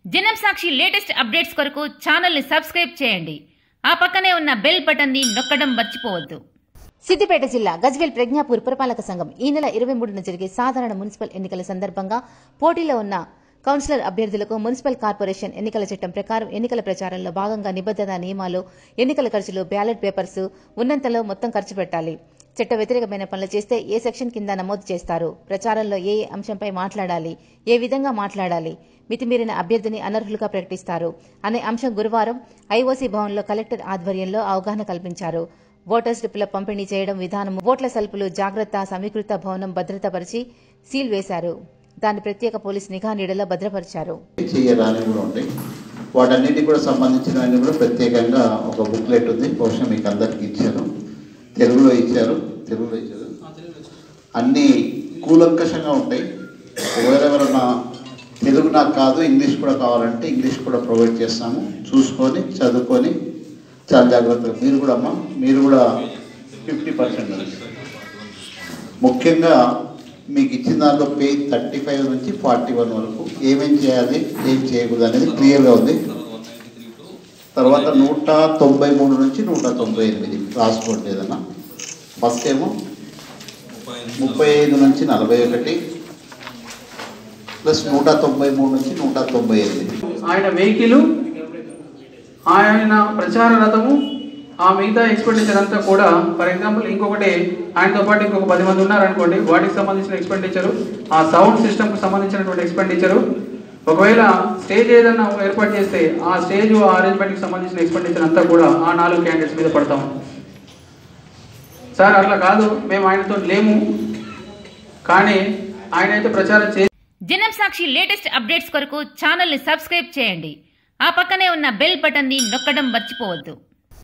జనం సాక్షి latest updates కొరకు ఛానల్ని సబ్స్క్రైబ్ చేయండి ఆ పక్కనే ఉన్న బెల్ బటన్ని నొక్కడం మర్చిపోవద్దు సిద్దిపేట జిల్లా గజ్వేల్ ప్రజ్ఞాపూర్ పురపాలక సంఘం ఈ నెల ఇరవై మూడున జరిగే సాధారణ మున్సిపల్ ఎన్నికల సందర్భంగా పోటీలో ఉన్న కౌన్సిలర్ అభ్యర్థులకు మున్సిపల్ కార్పొరేషన్ ఎన్నికల చట్టం ప్రకారం ఎన్నికల ప్రచారంలో భాగంగా నిబద్దత నియమాలు ఎన్నికల ఖర్చులు బ్యాలెట్ పేపర్స్ ఉన్నంతలో మొత్తం ఖర్చు పెట్టాలి చట్ట వ్యతిరేకమైన పనులు చేస్తే ఏ సెక్షన్ కింద నమోదు చేస్తారు ప్రచారంలో ఏ ఏ అంశంపై మాట్లాడాలి ఏ విధంగా మాట్లాడాలి మితిమీరిన అభ్యర్థిని అనర్హులుగా ప్రకటిస్తారు అనే అంశం గురువారం ఐఓసీ భవన్లో కలెక్టర్ ఆధ్వర్యంలో అవగాహన కల్పించారు ఓటర్స్ స్లిప్పుల పంపిణీ చేయడం విధానం ఓట్ల సల్పులు జాగ్రత్త సమీకృత భవనం భద్రతపరిచి సీల్ వేశారు దాన్ని ప్రత్యేక పోలీస్ నిఘా నీడలో భద్రపరిచారు చేయరాని కూడా ఉంటాయి వాటన్నిటికి కూడా సంబంధించినవన్నీ కూడా ప్రత్యేకంగా ఒక బుక్లెట్ ఉంది బహుశా మీకు అందరికి ఇచ్చారు తెలుగులో ఇచ్చారు తెలుగులో ఇచ్చారు అన్నీ కూలంకషంగా ఉంటాయి ఎవరెవరన్నా తెలుగు నాకు కాదు ఇంగ్లీష్ కూడా కావాలంటే ఇంగ్లీష్ కూడా ప్రొవైడ్ చేస్తాము చూసుకొని చదువుకొని చాలా జాగ్రత్తగా మీరు కూడా అమ్మా మీరు కూడా ఫిఫ్టీ పర్సెంట్ ముఖ్యంగా మీకు ఇచ్చిన దాంట్లో పేజ్ థర్టీ ఫైవ్ నుంచి ఫార్టీ వన్ వరకు ఏమేం చేయాలి ఏం చేయకూడదు అనేది క్లియర్గా ఉంది తర్వాత నూట తొంభై మూడు నుంచి నూట తొంభై ఎనిమిది రాసుకోండి ఏదన్నా ఫస్ట్ ఏమో ముప్పై ఐదు నుంచి నలభై ఒకటి ప్లస్ నూట తొంభై మూడు నుంచి నూట తొంభై ఎనిమిది ఆయన వెహికల్ ఆయన ప్రచార రథము ఆ మిగతా ఎక్స్పెండిచర్ అంతా కూడా ఫర్ ఎగ్జాంపుల్ ఇంకొకటి ఆయనతో పాటు ఇంకొక పది మంది ఉన్నారనుకోండి వాటికి సంబంధించిన ఎక్స్పెండిచరు ఆ సౌండ్ సిస్టమ్కి సంబంధించినటువంటి ఎక్స్పెండిచరు ఒకవేళ స్టేజ్ ఏదైనా ఏర్పాటు చేస్తే ఆ స్టేజ్ ఆ అరేంజ్మెంట్కి సంబంధించిన ఎక్స్పెండిచర్ అంతా కూడా ఆ నాలుగు క్యాండిడేట్స్ మీద పడతాం సార్ అట్లా కాదు మేము ఆయనతో లేము కానీ ఆయన అయితే ప్రచారం చే జనం సాక్షి లేటెస్ట్ అప్డేట్స్ కొరకు ఛానల్ని సబ్స్క్రైబ్ చేయండి ఆ పక్కనే ఉన్న బెల్ బటన్ని నొక్కడం మర్చిపోవద్దు